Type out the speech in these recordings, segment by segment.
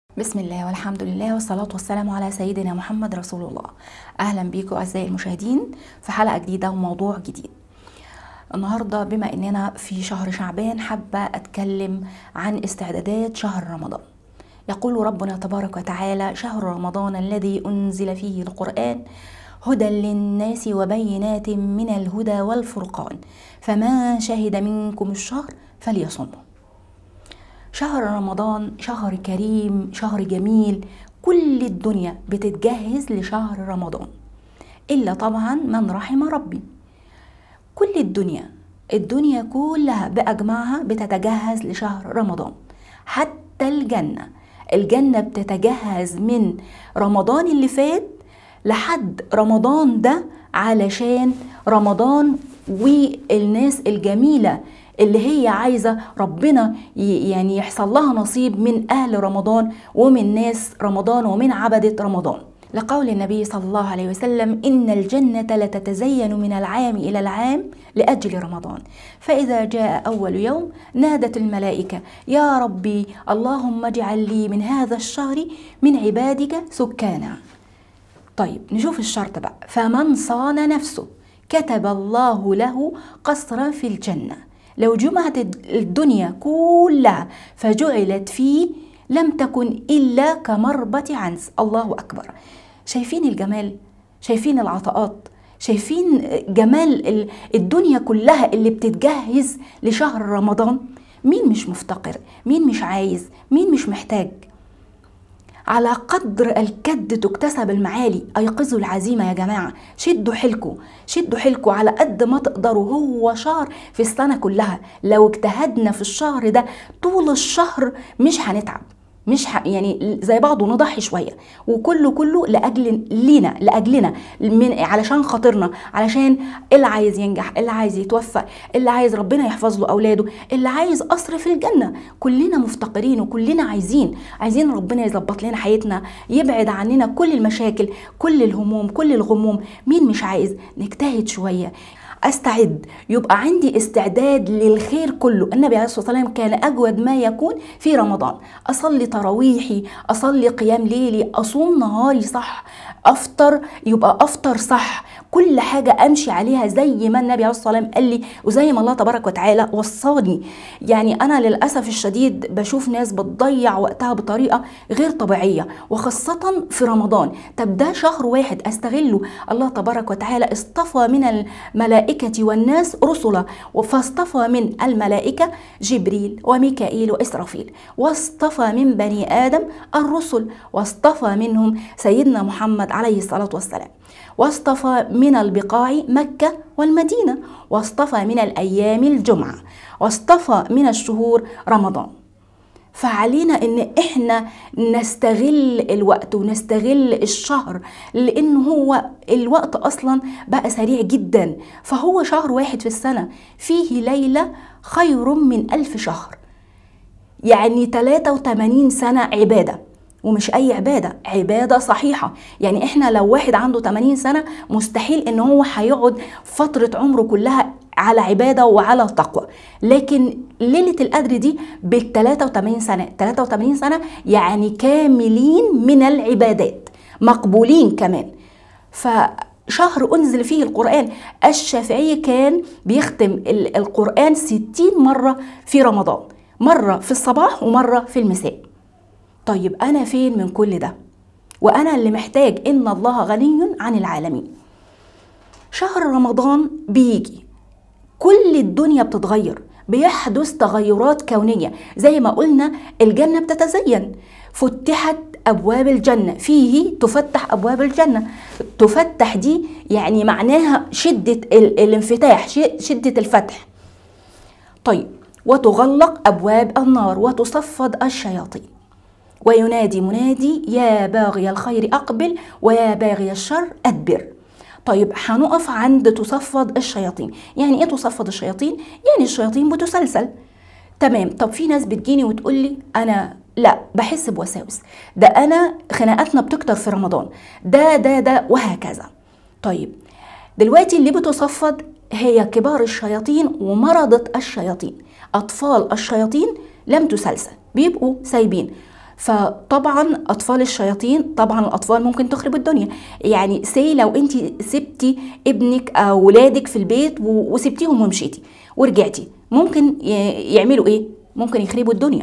بسم الله والحمد لله والصلاة والسلام على سيدنا محمد رسول الله أهلا بيكم أعزائي المشاهدين في حلقة جديدة وموضوع جديد النهاردة بما أننا في شهر شعبان حابة أتكلم عن استعدادات شهر رمضان يقول ربنا تبارك وتعالى شهر رمضان الذي أنزل فيه القرآن هدى للناس وبينات من الهدى والفرقان فما شهد منكم الشهر فليصمه شهر رمضان شهر كريم شهر جميل كل الدنيا بتتجهز لشهر رمضان إلا طبعا من رحم ربي كل الدنيا الدنيا كلها بأجمعها بتتجهز لشهر رمضان حتى الجنة الجنة بتتجهز من رمضان اللي فات لحد رمضان ده علشان رمضان والناس الجميلة اللي هي عايزة ربنا يعني يحصل لها نصيب من أهل رمضان ومن ناس رمضان ومن عبدة رمضان لقول النبي صلى الله عليه وسلم إن الجنة لتتزين من العام إلى العام لأجل رمضان فإذا جاء أول يوم نادت الملائكة يا ربي اللهم اجعل لي من هذا الشهر من عبادك سكانا طيب نشوف الشرط بقى فمن صان نفسه كتب الله له قصرا في الجنه لو جمعت الدنيا كلها فجعلت فيه لم تكن إلا كمربة عنز الله أكبر شايفين الجمال شايفين العطاءات شايفين جمال الدنيا كلها اللي بتتجهز لشهر رمضان مين مش مفتقر مين مش عايز مين مش محتاج على قدر الكد تكتسب المعالي ايقظوا العزيمه يا جماعه شدوا حيلكم شدوا حيلكم على قد ما تقدروا هو شهر في السنه كلها لو اجتهدنا في الشهر ده طول الشهر مش هنتعب مش ح... يعني زي بعض ونضحي شويه وكله كله لاجل لينا لاجلنا من علشان خاطرنا علشان اللي عايز ينجح اللي عايز يتوفق اللي عايز ربنا يحفظ له اولاده اللي عايز قصر في الجنه كلنا مفتقرين وكلنا عايزين عايزين ربنا يظبط لنا حياتنا يبعد عننا كل المشاكل كل الهموم كل الغموم مين مش عايز نجتهد شويه استعد يبقى عندي استعداد للخير كله النبي عليه الصلاه والسلام كان اجود ما يكون في رمضان اصلي تراويحي اصلي قيام ليلي اصوم نهاري صح افطر يبقى افطر صح كل حاجة أمشي عليها زي ما النبي عليه الصلاة والسلام قال لي وزي ما الله تبارك وتعالى وصاني يعني أنا للأسف الشديد بشوف ناس بتضيع وقتها بطريقة غير طبيعية وخاصة في رمضان طب ده شهر واحد أستغله الله تبارك وتعالى اصطفى من الملائكة والناس رسلا فاصطفى من الملائكة جبريل وميكائيل وإسرافيل واصطفى من بني آدم الرسل واصطفى منهم سيدنا محمد عليه الصلاة والسلام واصطفى من البقاع مكة والمدينة واصطفى من الأيام الجمعة واصطفى من الشهور رمضان فعلينا ان احنا نستغل الوقت ونستغل الشهر لان هو الوقت اصلا بقى سريع جدا فهو شهر واحد في السنة فيه ليلة خير من ألف شهر يعني 83 سنة عباده ومش اي عباده عباده صحيحه يعني احنا لو واحد عنده 80 سنه مستحيل ان هو هيقعد فتره عمره كلها على عباده وعلى تقوى لكن ليله القدر دي بال 83 سنه 83 سنه يعني كاملين من العبادات مقبولين كمان ف شهر أنزل فيه القرآن الشافعي كان بيختم القرآن 60 مرة في رمضان مرة في الصباح ومرة في المساء طيب أنا فين من كل ده؟ وأنا اللي محتاج إن الله غني عن العالمين. شهر رمضان بيجي كل الدنيا بتتغير بيحدث تغيرات كونية زي ما قلنا الجنة بتتزين فتحت أبواب الجنة فيه تفتح أبواب الجنة تفتح دي يعني معناها شدة الانفتاح شدة الفتح طيب وتغلق أبواب النار وتصفد الشياطين وينادي منادي يا باغي الخير أقبل ويا باغي الشر أدبر طيب هنقف عند تصفد الشياطين يعني ايه تصفد الشياطين يعني الشياطين بتسلسل تمام طب في ناس بتجيني وتقول لي انا لا بحس بوساوس ده انا خناقاتنا بتكتر في رمضان ده ده ده وهكذا طيب دلوقتي اللي بتصفد هي كبار الشياطين ومرضة الشياطين أطفال الشياطين لم تسلسل بيبقوا سايبين فطبعا اطفال الشياطين طبعا الاطفال ممكن تخرب الدنيا يعني سي لو انت سبتي ابنك او ولادك في البيت وسبتيهم ومشيتي ورجعتي ممكن يعملوا ايه ممكن يخربوا الدنيا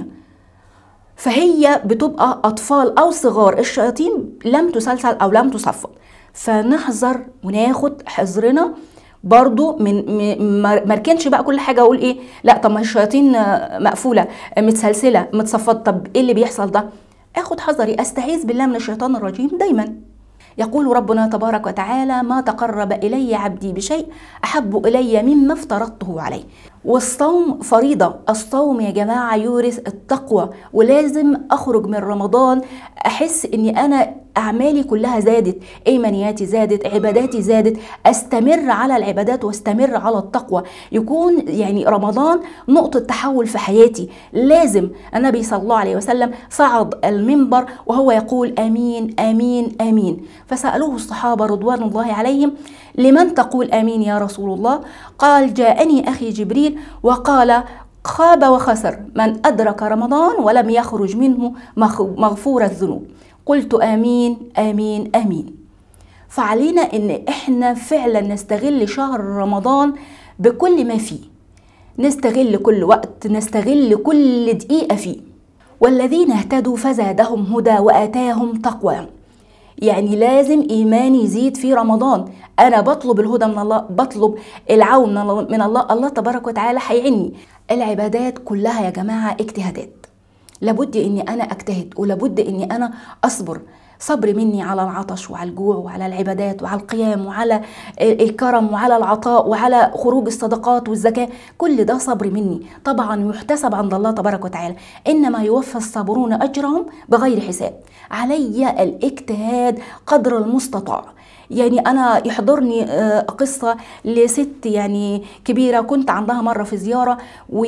فهي بتبقى اطفال او صغار الشياطين لم تسلسل او لم تصفد فنحذر وناخد حذرنا برضو من مركنش بقى كل حاجه اقول ايه لا طب ما الشياطين مقفوله متسلسله متصفده طب ايه اللي بيحصل ده اخد حذري استعيذ بالله من الشيطان الرجيم دايما يقول ربنا تبارك وتعالى ما تقرب الي عبدي بشيء احب الي مما افترضته عليه والصوم فريضة الصوم يا جماعة يورث التقوى ولازم أخرج من رمضان أحس أني أنا أعمالي كلها زادت إيمانياتي زادت عباداتي زادت أستمر على العبادات واستمر على التقوى يكون يعني رمضان نقطة تحول في حياتي لازم النبي صلى الله عليه وسلم صعد المنبر وهو يقول آمين آمين آمين فسألوه الصحابة رضوان الله عليهم لمن تقول آمين يا رسول الله قال جاءني أخي جبريل وقال خاب وخسر من أدرك رمضان ولم يخرج منه مغفور الذنوب قلت آمين آمين آمين فعلينا إن إحنا فعلا نستغل شهر رمضان بكل ما فيه نستغل كل وقت نستغل كل دقيقة فيه والذين اهتدوا فزادهم هدى وآتاهم تقواهم يعني لازم ايماني يزيد في رمضان انا بطلب الهدى من الله بطلب العون من الله الله تبارك وتعالى هيعني العبادات كلها يا جماعه اجتهادات لابد اني انا اجتهد ولابد اني انا اصبر صبر مني على العطش وعلى الجوع وعلى العبادات وعلى القيام وعلى الكرم وعلى العطاء وعلى خروج الصدقات والزكاة كل ده صبر مني طبعا يحتسب عند الله تبارك وتعالى إنما يوفى الصابرون أجرهم بغير حساب علي الاجتهاد قدر المستطاع يعني انا يحضرني قصه لست يعني كبيره كنت عندها مره في زياره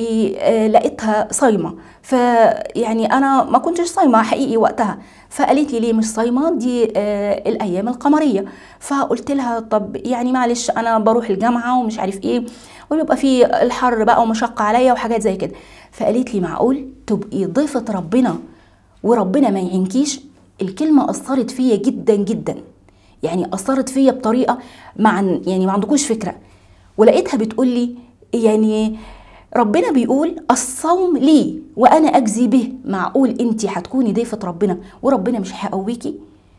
ولقيتها صايمه فيعني انا ما كنتش صايمه حقيقي وقتها فقالت لي ليه مش صايمه دي الايام القمريه فقلت لها طب يعني معلش انا بروح الجامعه ومش عارف ايه ويبقى في الحر بقى ومشقه عليا وحاجات زي كده فقالت لي معقول تبقي ضيفه ربنا وربنا ما يعينكيش الكلمه اثرت فيا جدا جدا يعني اثرت فيا بطريقه مع يعني ما عندكوش فكره ولقيتها بتقول لي يعني ربنا بيقول الصوم لي وانا اجزي به معقول انت هتكوني ضيفه ربنا وربنا مش هيقويكي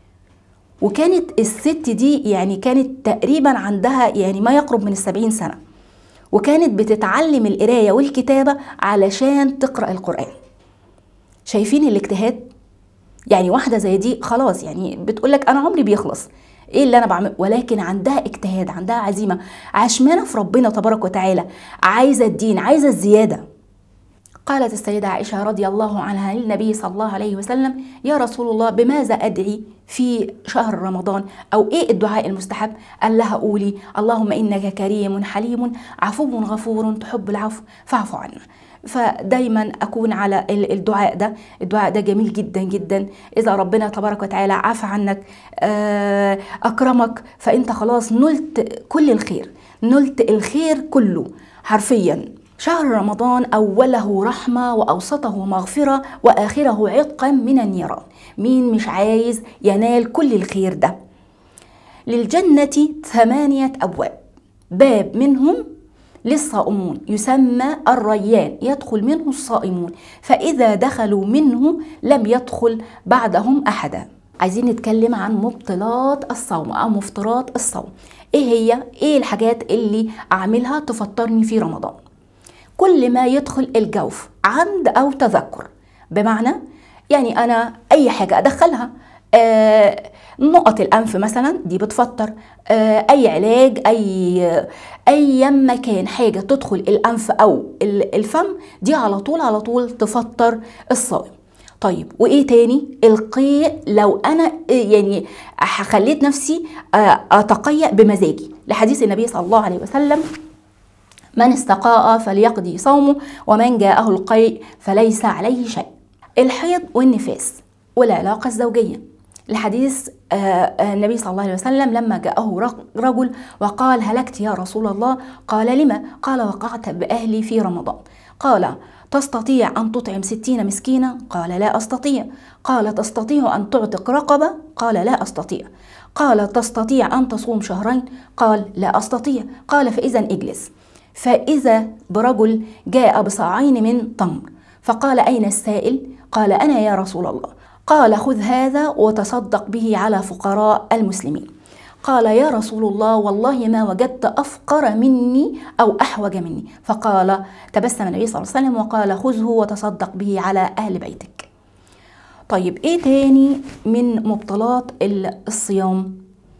وكانت الست دي يعني كانت تقريبا عندها يعني ما يقرب من السبعين سنه وكانت بتتعلم القرايه والكتابه علشان تقرا القران شايفين الاجتهاد يعني واحده زي دي خلاص يعني بتقولك انا عمري بيخلص ايه اللي انا بعمله ولكن عندها اجتهاد عندها عزيمه عشمانه في ربنا تبارك وتعالى عايزه الدين عايزه الزياده قالت السيدة عائشة رضي الله عنها للنبي صلى الله عليه وسلم يا رسول الله بماذا أدعي في شهر رمضان أو إيه الدعاء المستحب قال لها قولي اللهم إنك كريم حليم عفو غفور تحب العفو فاعف عنا فدايما اكون على الدعاء ده الدعاء ده جميل جدا جدا اذا ربنا تبارك وتعالى عفى عنك اكرمك فانت خلاص نلت كل الخير نلت الخير كله حرفيا شهر رمضان اوله رحمه واوسطه مغفره واخره عتقا من النيران مين مش عايز ينال كل الخير ده للجنه ثمانيه ابواب باب منهم للصائمون يسمى الريان يدخل منه الصائمون فإذا دخلوا منه لم يدخل بعدهم أحدا عايزين نتكلم عن مبطلات الصوم أو مفطرات الصوم إيه هي؟ إيه الحاجات اللي أعملها تفطرني في رمضان كل ما يدخل الجوف عمد أو تذكر بمعنى يعني أنا أي حاجة أدخلها آه نقط الانف مثلا دي بتفطر آه اي علاج اي اي مكان حاجه تدخل الانف او الفم دي على طول على طول تفطر الصائم طيب وايه تاني القيء لو انا يعني خليت نفسي آه اتقيأ بمزاجي لحديث النبي صلى الله عليه وسلم من استقاء فليقضي صومه ومن جاءه القيء فليس عليه شيء الحيض والنفاس والعلاقه الزوجيه لحديث النبي صلى الله عليه وسلم لما جاءه رجل وقال هلكت يا رسول الله قال لما قال وقعت بأهلي في رمضان قال تستطيع أن تطعم ستين مسكينا قال لا أستطيع قال تستطيع أن تعتق رقبة قال لا أستطيع قال تستطيع أن تصوم شهرين قال لا أستطيع قال فإذا اجلس فإذا برجل جاء بصاعين من تمر فقال أين السائل قال أنا يا رسول الله قال خذ هذا وتصدق به على فقراء المسلمين قال يا رسول الله والله ما وجدت افقر مني او احوج مني فقال تبسم النبي صلى الله عليه وسلم وقال خذه وتصدق به على اهل بيتك طيب ايه تاني من مبطلات الصيام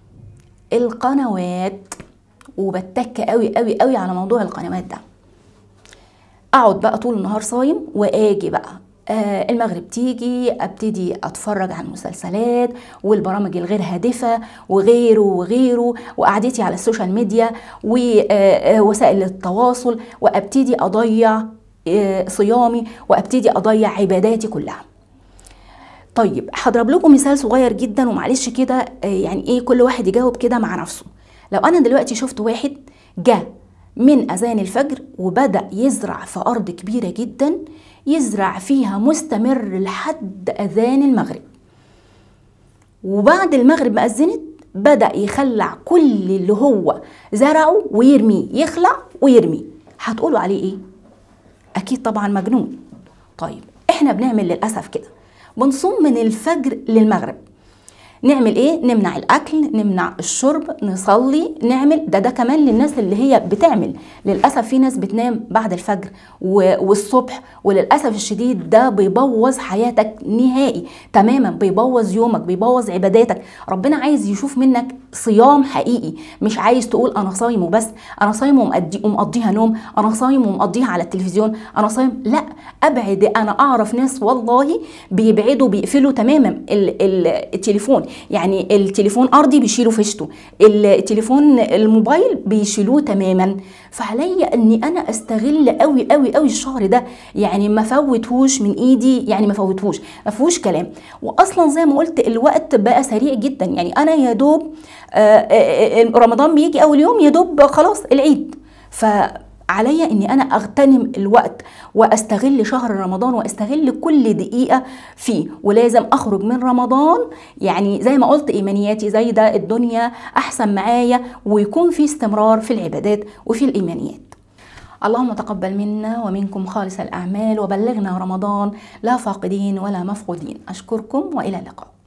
القنوات وبتك قوي قوي قوي على موضوع القنوات ده اقعد بقى طول النهار صايم واجي بقى آه المغرب تيجي ابتدي اتفرج على المسلسلات والبرامج الغير هادفه وغيره وغيره وقعدتي على السوشيال ميديا ووسائل التواصل وابتدي اضيع آه صيامي وابتدي اضيع عباداتي كلها طيب هضرب لكم مثال صغير جدا ومعلش كده آه يعني ايه كل واحد يجاوب كده مع نفسه لو انا دلوقتي شفت واحد جه من اذان الفجر وبدا يزرع في ارض كبيره جدا يزرع فيها مستمر لحد اذان المغرب وبعد المغرب ما اذنت بدا يخلع كل اللي هو زرعه ويرميه يخلع ويرميه هتقولوا عليه ايه اكيد طبعا مجنون طيب احنا بنعمل للاسف كده بنصوم من الفجر للمغرب نعمل ايه نمنع الاكل نمنع الشرب نصلي نعمل ده ده كمان للناس اللي هي بتعمل للاسف في ناس بتنام بعد الفجر والصبح وللاسف الشديد ده بيبوظ حياتك نهائي تماما بيبوظ يومك بيبوظ عباداتك ربنا عايز يشوف منك صيام حقيقي مش عايز تقول انا صايم وبس انا صايم ومقضي ومقضيها نوم انا صايم ومقضيها على التلفزيون انا صايم لا ابعد انا اعرف ناس والله بيبعدوا بيقفلوا تماما ال ال التليفون يعني التليفون ارضي بيشيلوا فيشته التليفون الموبايل بيشيلوه تماما فعليا اني انا استغل قوي قوي قوي الشهر ده يعني ما فوتهوش من ايدي يعني ما فوتهوش ما فيهوش كلام واصلا زي ما قلت الوقت بقى سريع جدا يعني انا يا دوب رمضان بيجي اول يوم يا دوب خلاص العيد ف عليا اني انا اغتنم الوقت واستغل شهر رمضان واستغل كل دقيقه فيه ولازم اخرج من رمضان يعني زي ما قلت ايمانياتي زايده الدنيا احسن معايا ويكون في استمرار في العبادات وفي الايمانيات اللهم تقبل منا ومنكم خالص الاعمال وبلغنا رمضان لا فاقدين ولا مفقودين اشكركم والى اللقاء